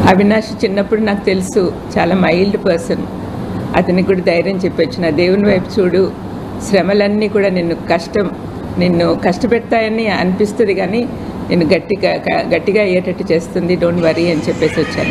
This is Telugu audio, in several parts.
అవినాష్ చిన్నప్పుడు నాకు తెలుసు చాలా మైల్డ్ పర్సన్ అతనికి కూడా ధైర్యం చెప్పొచ్చు నా దేవుని వైపు చూడు శ్రమలన్నీ కూడా నిన్ను కష్టం నిన్ను కష్టపెడతాయని అనిపిస్తుంది కానీ నేను గట్టిగా క- గట్టిగా అయ్యేటట్టు చేస్తుంది డోంట్ వరీ అని చెప్పేసి వచ్చాను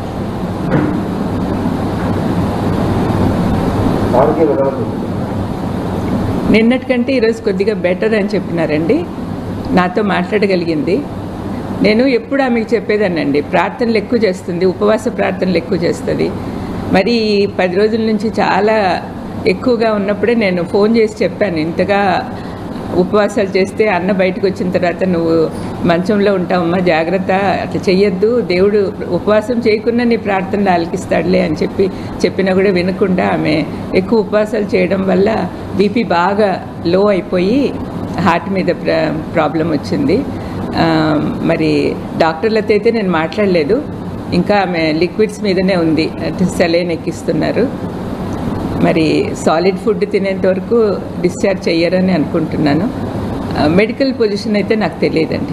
ఆరోగ్య విధానం నిన్నటికంటే ఈరోజు కొద్దిగా బెటర్ అని చెప్పినారండి నాతో మాట్లాడగలిగింది నేను ఎప్పుడు ఆమెకు చెప్పేదానండి ప్రార్థనలు ఎక్కువ చేస్తుంది ఉపవాస ప్రార్థనలు ఎక్కువ చేస్తుంది మరి ఈ పది రోజుల నుంచి చాలా ఎక్కువగా ఉన్నప్పుడే నేను ఫోన్ చేసి చెప్పాను ఇంతగా ఉపవాసాలు చేస్తే అన్న బయటకు వచ్చిన తర్వాత నువ్వు మంచంలో ఉంటావమ్మా జాగ్రత్త అట్లా చెయ్యొద్దు దేవుడు ఉపవాసం చేయకుండా నీ ప్రార్థనలు ఆలకిస్తాడులే అని చెప్పి చెప్పినా కూడా వినకుండా ఆమె ఎక్కువ ఉపవాసాలు చేయడం వల్ల బీపీ బాగా లో అయిపోయి హార్ట్ మీద ప్ర ప్రాబ్లం వచ్చింది ఆ, మరి డాక్టర్లతో అయితే నేను మాట్లాడలేదు ఇంకా ఆమె లిక్విడ్స్ మీదనే ఉంది అంటే సెలైన్ ఎక్కిస్తున్నారు మరి సాలిడ్ ఫుడ్ తినేంత వరకు డిశ్చార్జ్ చెయ్యరని అనుకుంటున్నాను ఆ, మెడికల్ పొజిషన్ అయితే నాకు తెలియదండి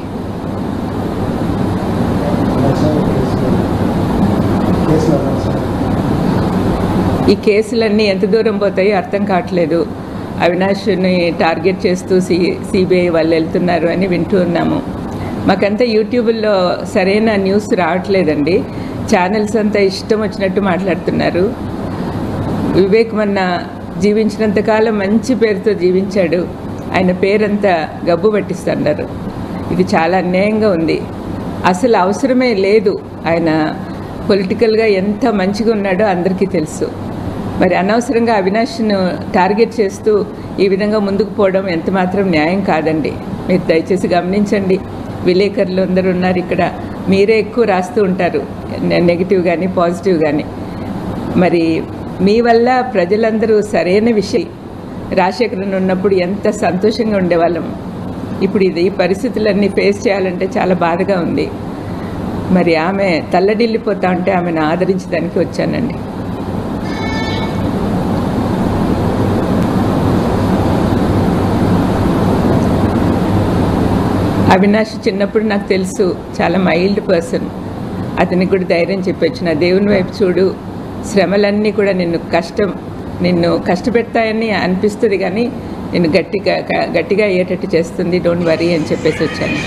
ఈ కేసులన్నీ ఎంత దూరం పోతాయో అర్థం కావట్లేదు అవినాష్ని టార్గెట్ చేస్తూ సి సిబిఐ వాళ్ళు వెళ్తున్నారు అని వింటూ ఉన్నాము మాకంతా యూట్యూబ్లో సరైన న్యూస్ రావట్లేదండి ఛానల్స్ అంతా ఇష్టం వచ్చినట్టు మాట్లాడుతున్నారు వివేక్ మొన్న జీవించినంతకాలం మంచి పేరుతో జీవించాడు ఆయన పేరంతా గబ్బు పట్టిస్తున్నారు ఇది చాలా అన్యాయంగా ఉంది అసలు అవసరమే లేదు ఆయన పొలిటికల్గా ఎంత మంచిగా ఉన్నాడో అందరికీ తెలుసు మరి అనవసరంగా అవినాష్ను టార్గెట్ చేస్తూ ఈ విధంగా ముందుకు పోవడం ఎంత మాత్రం న్యాయం కాదండి మీరు దయచేసి గమనించండి విలేకరులు అందరూ ఉన్నారు ఇక్కడ మీరే ఎక్కువ రాస్తూ ఉంటారు నెగిటివ్ కానీ పాజిటివ్ కానీ మరి మీ వల్ల ప్రజలందరూ సరైన విషయం రాజశేఖరన్ ఉన్నప్పుడు ఎంత సంతోషంగా ఉండేవాళ్ళం ఇప్పుడు ఇది ఈ పరిస్థితులన్నీ ఫేస్ చేయాలంటే చాలా బాధగా ఉంది మరి ఆమె తల్లడిల్లిపోతా ఉంటే ఆమెను ఆదరించడానికి వచ్చానండి అవినాష్ చిన్నప్పుడు నాకు తెలుసు చాలా మైల్డ్ పర్సన్ అతనికి కూడా ధైర్యం చెప్పొచ్చు నా దేవుని వైపు చూడు శ్రమలన్నీ కూడా నిన్ను కష్టం నిన్ను కష్టపెడతాయని అనిపిస్తుంది కానీ నేను గట్టిగా క- గట్టిగా అయ్యేటట్టు చేస్తుంది డోంట్ వరీ అని చెప్పేసి వచ్చాను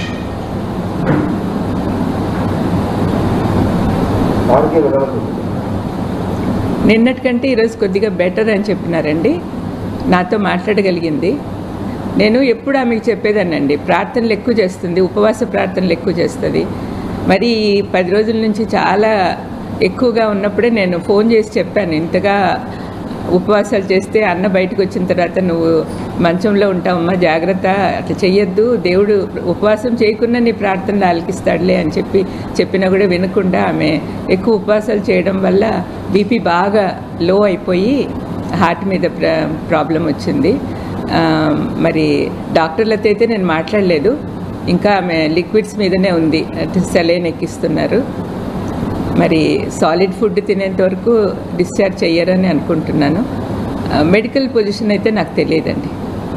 ఆరోగ్య విధానం నిన్నటికంటే ఈరోజు కొద్దిగా బెటర్ అని చెప్పినారండి నాతో మాట్లాడగలిగింది నేను ఎప్పుడు ఆమెకు చెప్పేదానండి ప్రార్థనలు ఎక్కువ చేస్తుంది ఉపవాస ప్రార్థనలు ఎక్కువ చేస్తుంది మరి ఈ పది రోజుల నుంచి చాలా ఎక్కువగా ఉన్నప్పుడే నేను ఫోన్ చేసి చెప్పాను ఇంతగా ఉపవాసాలు చేస్తే అన్న బయటకు వచ్చిన తర్వాత నువ్వు మంచంలో ఉంటావమ్మా జాగ్రత్త అట్లా చెయ్యొద్దు దేవుడు ఉపవాసం చేయకుండా నీ ప్రార్థనలు ఆలకిస్తాడులే అని చెప్పి చెప్పినా కూడా వినకుండా ఆమె ఎక్కువ ఉపవాసాలు చేయడం వల్ల బీపీ బాగా లో అయిపోయి హార్ట్ మీద ప్ర ప్రాబ్లం వచ్చింది ఆ, మరి డాక్టర్లతో అయితే నేను మాట్లాడలేదు ఇంకా ఆమె లిక్విడ్స్ మీదనే ఉంది అంటే సెలైన్ ఎక్కిస్తున్నారు మరి సాలిడ్ ఫుడ్ తినేంత వరకు డిశ్చార్జ్ చెయ్యరని అనుకుంటున్నాను ఆ, మెడికల్ పొజిషన్ అయితే నాకు తెలియదండి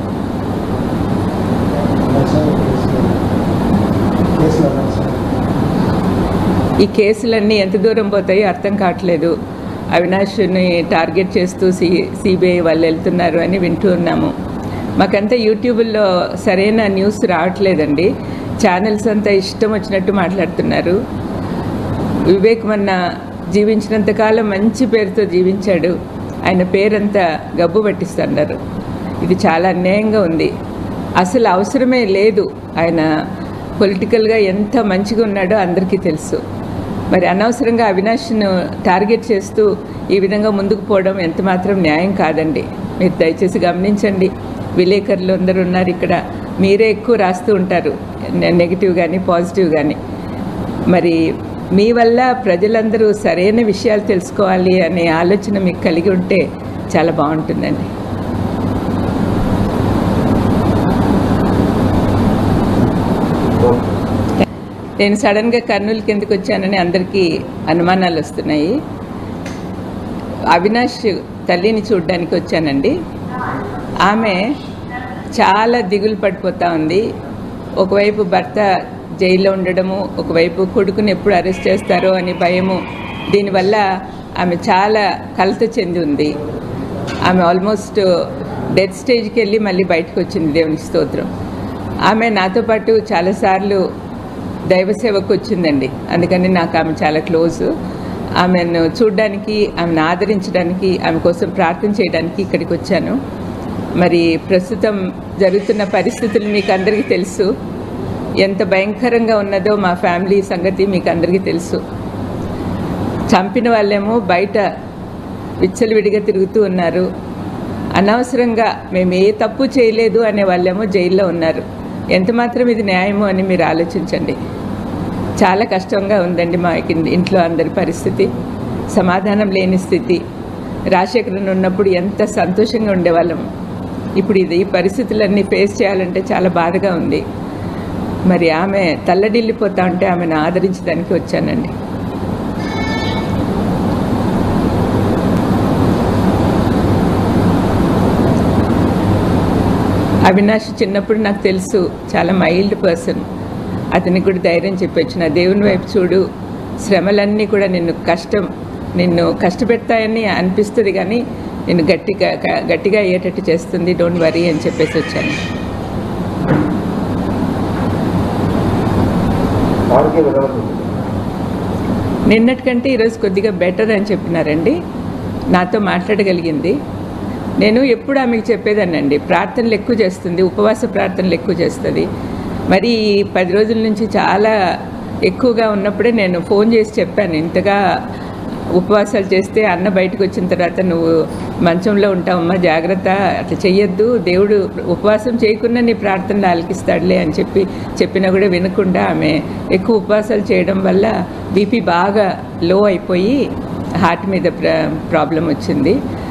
ఈ కేసులన్నీ ఎంత దూరం పోతాయో అర్థం కావట్లేదు అవినాష్ని టార్గెట్ చేస్తూ సి సిబిఐ వాళ్ళు వెళ్తున్నారు అని వింటూ ఉన్నాము మాకంతా యూట్యూబ్లో సరైన న్యూస్ రావట్లేదండి ఛానల్స్ అంతా ఇష్టం వచ్చినట్టు మాట్లాడుతున్నారు వివేక్ మొన్న జీవించినంతకాలం మంచి పేరుతో జీవించాడు ఆయన పేరంతా గబ్బు పట్టిస్తున్నారు ఇది చాలా అన్యాయంగా ఉంది అసలు అవసరమే లేదు ఆయన పొలిటికల్గా ఎంత మంచిగా ఉన్నాడో అందరికీ తెలుసు మరి అనవసరంగా అవినాష్ను టార్గెట్ చేస్తూ ఈ విధంగా ముందుకు పోవడం ఎంత మాత్రం న్యాయం కాదండి మీరు దయచేసి గమనించండి విలేకరులు అందరూ ఉన్నారు ఇక్కడ మీరే ఎక్కువ రాస్తూ ఉంటారు నెగిటివ్ కానీ పాజిటివ్ కానీ మరి మీ వల్ల ప్రజలందరూ సరైన విషయాలు తెలుసుకోవాలి అనే ఆలోచన మీకు కలిగి ఉంటే చాలా బాగుంటుందండి నేను సడన్గా కర్నూలుకి ఎందుకు వచ్చానని అందరికీ అనుమానాలు వస్తున్నాయి అవినాష్ తల్లిని చూడడానికి వచ్చానండి ఆమె చాలా దిగులు పడిపోతూ ఉంది ఒకవైపు భర్త జైల్లో ఉండడము ఒకవైపు కొడుకుని ఎప్పుడు అరెస్ట్ చేస్తారో అని భయము దీనివల్ల ఆమె చాలా కలత చెంది ఉంది ఆమె ఆల్మోస్ట్ డెత్ స్టేజ్కి వెళ్ళి మళ్ళీ బయటకు వచ్చింది దేవుని స్తోత్రం ఆమె నాతో పాటు చాలాసార్లు దైవ సేవకు వచ్చిందండి అందుకని నాకు ఆమె చాలా క్లోజ్ ఆమెను చూడడానికి ఆమెను ఆదరించడానికి ఆమె కోసం ప్రార్థన చేయడానికి ఇక్కడికి వచ్చాను మరి ప్రస్తుతం జరుగుతున్న పరిస్థితులు మీకు అందరికీ తెలుసు ఎంత భయంకరంగా ఉన్నదో మా ఫ్యామిలీ సంగతి మీకు అందరికీ తెలుసు చంపిన వాళ్ళేమో బయట విచ్చలవిడిగా తిరుగుతూ ఉన్నారు అనవసరంగా మేము ఏ తప్పు చేయలేదు అనే వాళ్ళేమో జైల్లో ఉన్నారు ఎంత మాత్రం ఇది న్యాయమో అని మీరు ఆలోచించండి చాలా కష్టంగా ఉందండి మా ఇన్- ఇంట్లో అందరి పరిస్థితి సమాధానం లేని స్థితి రాజశేఖరన్ ఉన్నప్పుడు ఎంత సంతోషంగా ఉండేవాళ్ళం ఇప్పుడు ఇది ఈ పరిస్థితులన్నీ ఫేస్ చేయాలంటే చాలా బాధగా ఉంది మరి ఆమె తల్లడిల్లిపోతా ఉంటే ఆమెను ఆదరించడానికి వచ్చానండి అవినాష్ చిన్నప్పుడు నాకు తెలుసు చాలా మైల్డ్ పర్సన్ అతనికి కూడా ధైర్యం చెప్పొచ్చు నా దేవుని వైపు చూడు శ్రమలన్నీ కూడా నిన్ను కష్టం నిన్ను కష్టపెడతాయని అనిపిస్తుంది కానీ నిన్ను గట్టిగా గ- గట్టిగా అయ్యేటట్టు చేస్తుంది డోంట్ వరీ అని చెప్పేసి వచ్చాను ఆరోగ్య వివరాలు నిన్నటికంటే ఈరోజు కొద్దిగా బెటర్ అని చెప్పినారండి నాతో మాట్లాడగలిగింది నేను ఎప్పుడు ఆమెకు చెప్పేదానండి ప్రార్థనలు ఎక్కువ చేస్తుంది ఉపవాస ప్రార్థనలు ఎక్కువ చేస్తుంది మరి ఈ పది రోజుల నుంచి చాలా ఎక్కువగా ఉన్నప్పుడే నేను ఫోన్ చేసి చెప్పాను ఇంతగా ఉపవాసాలు చేస్తే అన్న బయటకు వచ్చిన తర్వాత నువ్వు మంచంలో ఉంటావమ్మా జాగ్రత్త అట్లా చెయ్యొద్దు దేవుడు ఉపవాసం చేయకుండా నీ ప్రార్థనలు ఆలకిస్తాడులే అని చెప్పి చెప్పినా కూడా వినకుండా ఆమె ఎక్కువ ఉపవాసాలు చేయడం వల్ల బీపీ బాగా లో అయిపోయి హార్ట్ మీద ప్ర ప్రాబ్లం వచ్చింది